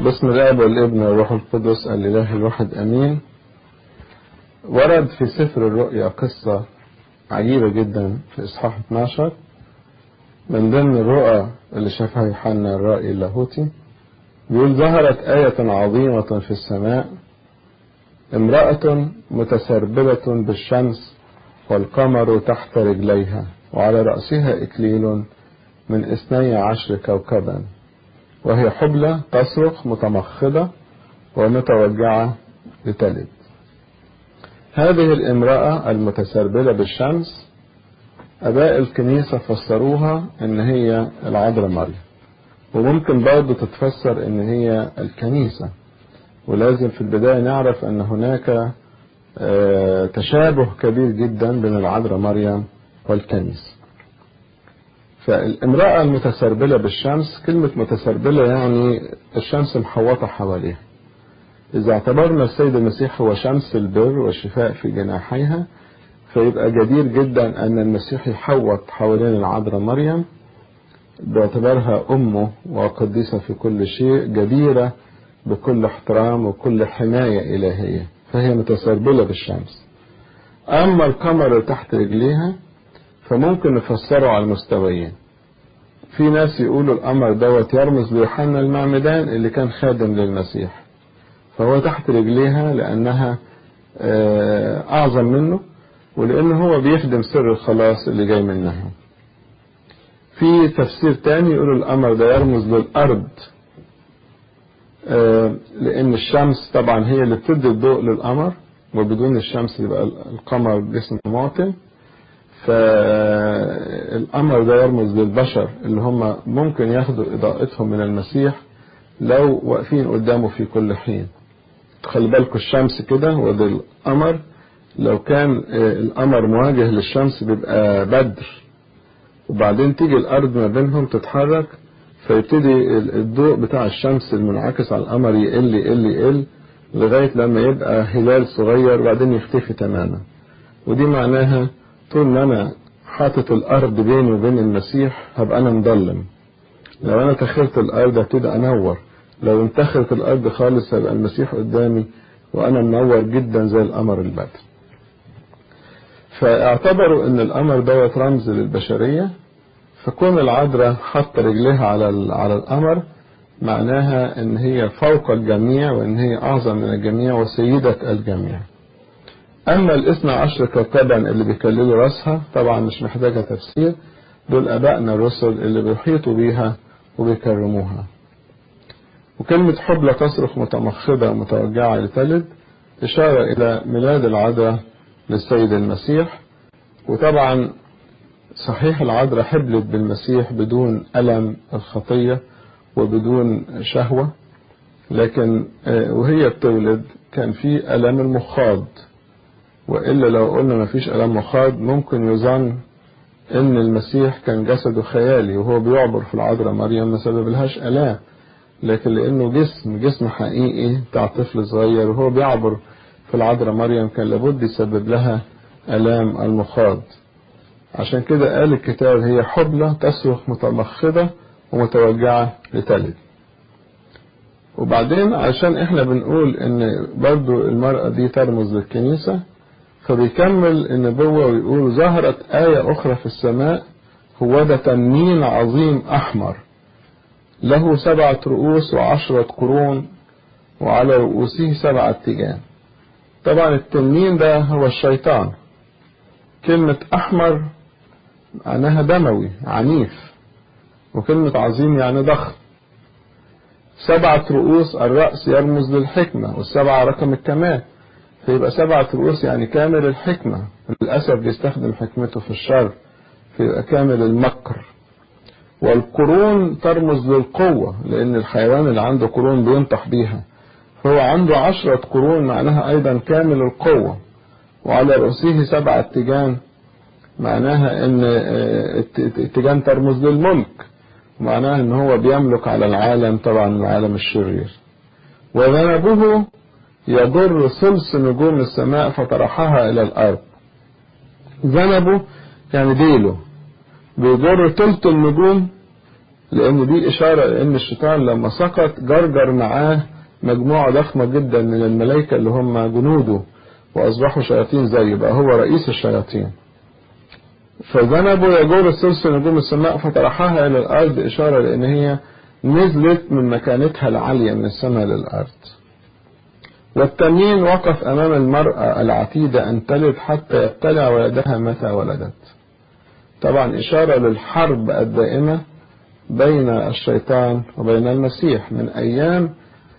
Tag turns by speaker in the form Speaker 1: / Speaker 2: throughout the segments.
Speaker 1: باسم الاب والابن والروح القدس الاله الواحد امين ورد في سفر الرؤيا قصة عجيبة جدا في اصحاح 12 من ضمن الرؤى اللي شافها يوحنا الرائي اللاهوتي بيقول ظهرت آية عظيمة في السماء امرأة متسربلة بالشمس والقمر تحت رجليها وعلى رأسها إكليل من اثني عشر كوكبا وهي حبلى تصرخ متمخضة ومتوجعة لتلد هذه الامرأة المتسربلة بالشمس أباء الكنيسة فسروها إن هي العذراء مريم وممكن برضه تتفسر إن هي الكنيسة ولازم في البداية نعرف أن هناك تشابه كبير جدا بين العذراء مريم والكنيسة فالامرأة المتسربلة بالشمس كلمة متسربلة يعني الشمس محوطة حواليها إذا اعتبرنا السيد المسيح هو شمس البر والشفاء في جناحيها فيبقى جدير جدا أن المسيح يحوط حوالين العذراء مريم باعتبارها أمه وقديسة في كل شيء جديرة بكل احترام وكل حماية إلهية فهي متسربلة بالشمس أما القمر تحت رجليها فممكن نفسره على المستويين في ناس يقولوا القمر دوت يرمز ليوحنا المعمدان اللي كان خادم للمسيح فهو تحت رجليها لأنها أعظم منه ولأنه هو بيخدم سر الخلاص اللي جاي منها في تفسير تاني يقول القمر ده يرمز للأرض لأن الشمس طبعا هي اللي بتدي الضوء للقمر وبدون الشمس يبقى القمر جسم معتم فالقمر ده يرمز للبشر اللي هم ممكن ياخدوا إضاءتهم من المسيح لو واقفين قدامه في كل حين خلي بالكم الشمس كده وده القمر لو كان القمر مواجه للشمس بيبقى بدر وبعدين تيجي الأرض ما بينهم تتحرك فيبتدي الضوء بتاع الشمس المنعكس على القمر يقل يقل يقل لغاية لما يبقى هلال صغير وبعدين يختفي تماما ودي معناها طول ما أنا حاطط الأرض بيني وبين المسيح هبقى أنا مضلم لو أنا تخرت الأرض هبتدي أنور لو انتخرت الأرض خالص هيبقى المسيح قدامي وأنا منور جدا زي القمر البدر فاعتبروا ان القمر دوت رمز للبشرية فكون العذراء حط رجليها على على القمر معناها ان هي فوق الجميع وان هي اعظم من الجميع وسيدة الجميع اما الاثنى عشر كوكبا اللي بيكللوا راسها طبعا مش محتاجة تفسير دول ابائنا الرسل اللي بيحيطوا بيها وبيكرموها وكلمة حبلى تصرخ متمخضة متوجعة لتلد إشارة إلى ميلاد العذراء للسيد المسيح وطبعا صحيح العذراء حبلت بالمسيح بدون ألم الخطية وبدون شهوة لكن وهي بتولد كان في ألم المخاض وإلا لو قلنا ما فيش ألم مخاض ممكن يظن إن المسيح كان جسده خيالي وهو بيعبر في العذراء مريم ما سبب لهاش ألام لكن لأنه جسم جسم حقيقي بتاع طفل صغير وهو بيعبر في العذراء مريم كان لابد يسبب لها ألام المخاض عشان كده قال الكتاب هي حبلى تصرخ متمخضة ومتوجعة لتلد وبعدين عشان احنا بنقول ان برضو المرأة دي ترمز للكنيسة فبيكمل النبوة ويقول ظهرت آية أخرى في السماء هو ده تنين عظيم أحمر له سبعة رؤوس وعشرة قرون وعلى رؤوسه سبعة تيجان طبعا التنين ده هو الشيطان كلمة أحمر معناها دموي عنيف وكلمة عظيم يعني ضخم سبعة رؤوس الرأس يرمز للحكمة والسبعة رقم الكمال فيبقى سبعة رؤوس يعني كامل الحكمة للأسف بيستخدم حكمته في الشر فيبقى كامل المكر والقرون ترمز للقوة لأن الحيوان اللي عنده قرون بينطح بيها فهو عنده عشرة قرون معناها أيضا كامل القوة وعلى رؤوسه سبعة تيجان معناها أن التيجان ترمز للملك معناها أن هو بيملك على العالم طبعا العالم الشرير وذنبه يضر ثلث نجوم السماء فطرحها إلى الأرض ذنبه يعني ديله بيضر ثلث النجوم لأن دي إشارة لأن الشيطان لما سقط جرجر معاه مجموعة ضخمة جدا من الملائكة اللي هم جنوده وأصبحوا شياطين زيه بقى هو رئيس الشياطين فذنبوا يجور الثلث نجوم السماء فطرحها إلى الأرض إشارة لأن هي نزلت من مكانتها العالية من السماء للأرض والتنين وقف أمام المرأة العتيدة أن تلد حتى يبتلع ولدها متى ولدت طبعا إشارة للحرب الدائمة بين الشيطان وبين المسيح من أيام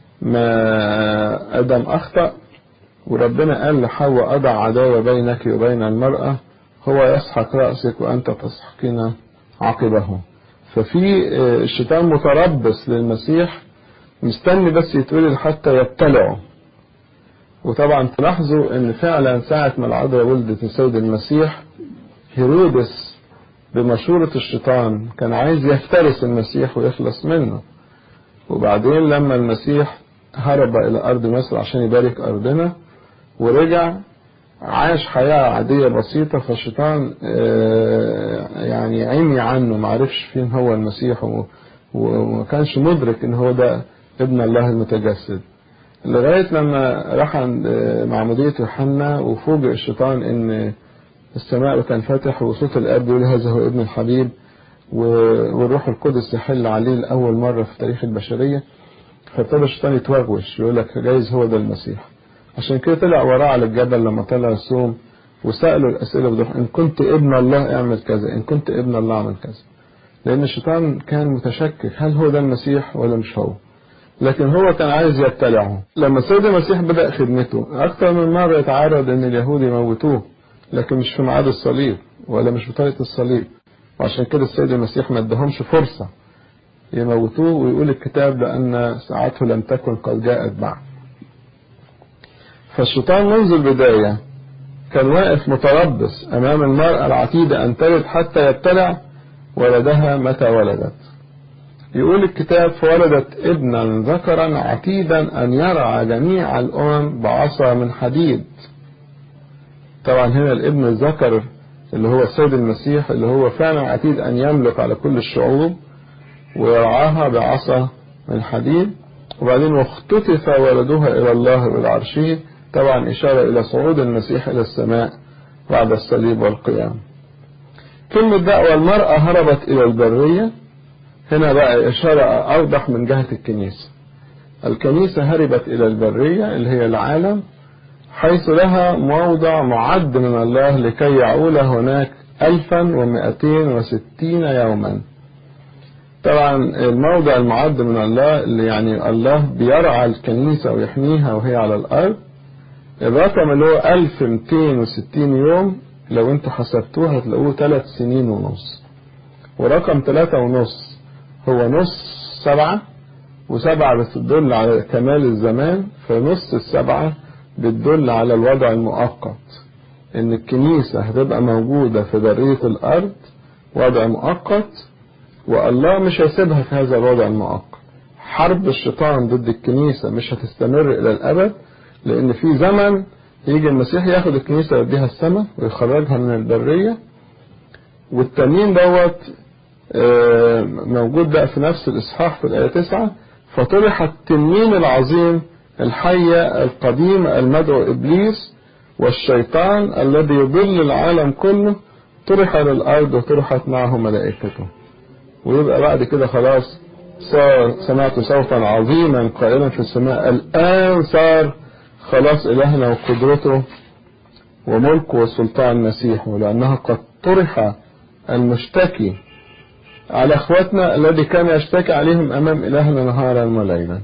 Speaker 1: ما آدم أخطأ وربنا قال لحواء أضع عداوة بينك وبين المرأة هو يسحق رأسك وأنت تسحقين عقبه ففي الشيطان متربص للمسيح مستني بس يتولد حتى يبتلعه وطبعا تلاحظوا ان فعلا ساعة ما العذراء ولدت السيد المسيح هيرودس بمشورة الشيطان كان عايز يفترس المسيح ويخلص منه وبعدين لما المسيح هرب إلى أرض مصر عشان يبارك أرضنا ورجع عاش حياة عادية بسيطة فالشيطان يعني عمي عنه معرفش فين هو المسيح وما كانش مدرك ان هو ده ابن الله المتجسد لغاية لما راح عند معمودية يوحنا وفوجئ الشيطان ان السماء بتنفتح وصوت الاب بيقول هذا هو ابن الحبيب والروح القدس يحل عليه لأول مرة في تاريخ البشرية فابتدى الشيطان يتوغوش يقول لك جايز هو ده المسيح عشان كده طلع وراه على الجبل لما طلع السوم وسألوا الأسئلة بوضوح إن كنت ابن الله اعمل كذا إن كنت ابن الله اعمل كذا لأن الشيطان كان متشكك هل هو ده المسيح ولا مش هو لكن هو كان عايز يبتلعه لما السيد المسيح بدأ خدمته أكثر من مرة يتعرض إن اليهود يموتوه لكن مش في ميعاد الصليب ولا مش بطريقة الصليب وعشان كده السيد المسيح ما ادهمش فرصة يموتوه ويقول الكتاب بأن ساعته لم تكن قد جاءت بعد فالشيطان منذ البداية كان واقف متربص أمام المرأة العتيدة أن تلد حتى يبتلع ولدها متى ولدت يقول الكتاب فولدت ابنا ذكرا عتيدا أن يرعى جميع الأمم بعصا من حديد طبعا هنا الابن الذكر اللي هو السيد المسيح اللي هو فعلا عتيد أن يملك على كل الشعوب ويرعاها بعصا من حديد وبعدين واختطف ولدها إلى الله بالعرشه طبعا إشارة إلى صعود المسيح إلى السماء بعد الصليب والقيام كلمة دعوة المرأة هربت إلى البرية هنا بقى إشارة أوضح من جهة الكنيسة الكنيسة هربت إلى البرية اللي هي العالم حيث لها موضع معد من الله لكي يعول هناك ألفا ومائتين وستين يوما طبعا الموضع المعد من الله اللي يعني الله بيرعى الكنيسة ويحميها وهي على الأرض الرقم اللي هو 1260 يوم لو انتوا حسبتوه هتلاقوه ثلاث سنين ونص ورقم ثلاثة ونص هو نص سبعة وسبعة بتدل على كمال الزمان فنص السبعة بتدل على الوضع المؤقت ان الكنيسة هتبقى موجودة في برية الارض وضع مؤقت والله مش هيسيبها في هذا الوضع المؤقت حرب الشيطان ضد الكنيسة مش هتستمر الى الابد لان في زمن يجي المسيح ياخد الكنيسة يوديها السماء ويخرجها من البرية والتانيين دوت موجود بقى في نفس الإصحاح في الآية 9 فطرح التنين العظيم الحية القديم المدعو إبليس والشيطان الذي يضل العالم كله طرح للأرض وطرحت معه ملائكته ويبقى بعد كده خلاص صار سمعت صوتا عظيما قائلا في السماء الآن صار خلاص إلهنا وقدرته وملكه وسلطان مسيحه لأنه قد طرح المشتكي على اخواتنا الذي كان يشتكي عليهم امام الهنا نهارا وليلا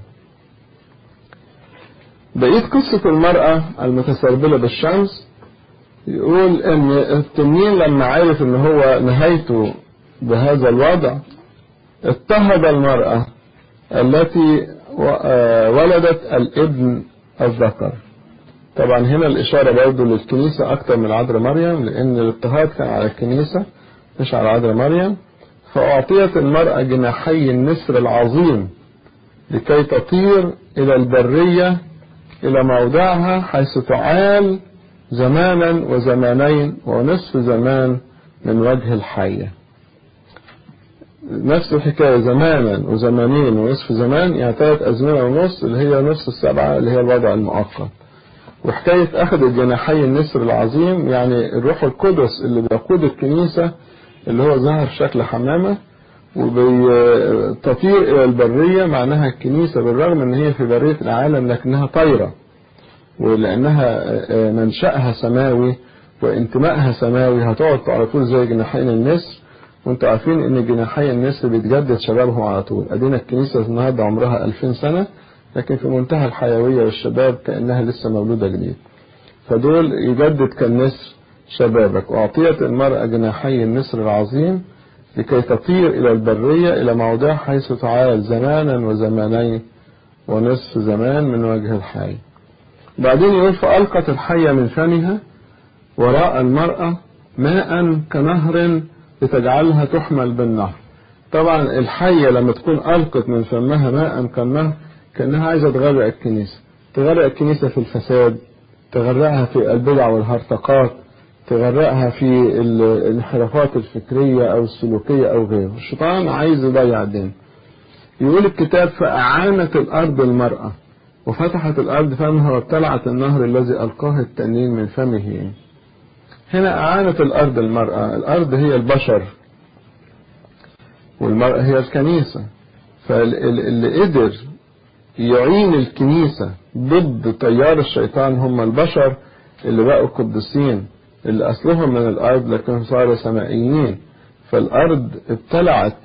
Speaker 1: بقيت قصة المرأة المتسربلة بالشمس يقول ان التنين لما عرف ان هو نهايته بهذا الوضع اضطهد المرأة التي ولدت الابن الذكر طبعا هنا الاشارة برضه للكنيسة اكتر من عذراء مريم لان الاضطهاد كان على الكنيسة مش على عذراء مريم فأعطيت المرأة جناحي النسر العظيم لكي تطير إلى البرية إلى موضعها حيث تعال زمانا وزمانين ونصف زمان من وجه الحية نفس الحكاية زمانا وزمانين ونصف زمان يعني ثلاث أزمنة ونص اللي هي نصف السبعة اللي هي الوضع المؤقت وحكاية أخذ الجناحي النسر العظيم يعني الروح القدس اللي بيقود الكنيسة اللي هو ظهر في شكل حمامة وبتطير إلى البرية معناها الكنيسة بالرغم إن هي في برية العالم لكنها طايرة ولأنها منشأها سماوي وانتمائها سماوي هتقعد على طول زي جناحين النسر وانتوا عارفين ان جناحي النسر بيتجدد شبابهم على طول ادينا الكنيسة النهاردة عمرها 2000 سنة لكن في منتهى الحيوية والشباب كأنها لسه مولودة جديد فدول يجدد كالنسر شبابك وأعطيت المرأة جناحي النسر العظيم لكي تطير إلى البرية إلى موضع حيث تعال زمانا وزمانين ونصف زمان من وجه الحي بعدين يقول فألقت الحية من فمها وراء المرأة ماء كنهر لتجعلها تحمل بالنهر طبعا الحية لما تكون ألقت من فمها ماء كالنهر كأنها عايزة تغرق الكنيسة تغرق الكنيسة في الفساد تغرقها في البدع والهرطقات تغرقها في الانحرافات الفكرية أو السلوكية أو غيره الشيطان عايز يضيع الدين يقول الكتاب فأعانت الأرض المرأة وفتحت الأرض فمها وابتلعت النهر الذي ألقاه التنين من فمه هنا أعانت الأرض المرأة الأرض هي البشر والمرأة هي الكنيسة فاللي قدر يعين الكنيسة ضد تيار الشيطان هم البشر اللي بقوا قديسين اللي أصلهم من الأرض لكن صاروا سمائيين فالأرض ابتلعت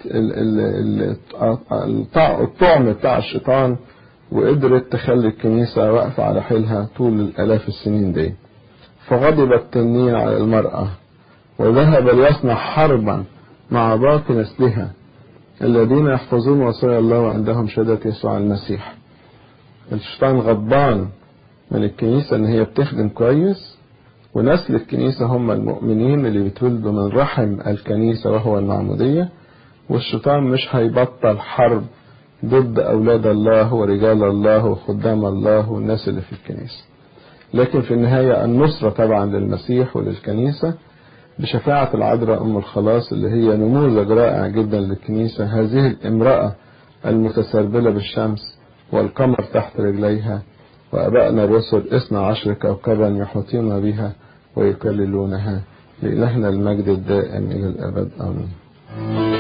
Speaker 1: الطعم بتاع الشيطان وقدرت تخلي الكنيسة واقفة على حيلها طول الآلاف السنين دي فغضب التنين على المرأة وذهب ليصنع حربا مع باقي نسلها الذين يحفظون وصايا الله وعندهم شهادة يسوع المسيح الشيطان غضبان من الكنيسة ان هي بتخدم كويس ونسل الكنيسة هم المؤمنين اللي بيتولدوا من رحم الكنيسة وهو المعمودية والشيطان مش هيبطل حرب ضد أولاد الله ورجال الله وخدام الله والناس اللي في الكنيسة لكن في النهاية النصرة طبعا للمسيح وللكنيسة بشفاعة العذراء أم الخلاص اللي هي نموذج رائع جدا للكنيسة هذه الامرأة المتسربلة بالشمس والقمر تحت رجليها وأبائنا الرسل اثنى عشر كوكبا يحيطون بها ويكللونها لإلهنا المجد الدائم إلى الأبد آمين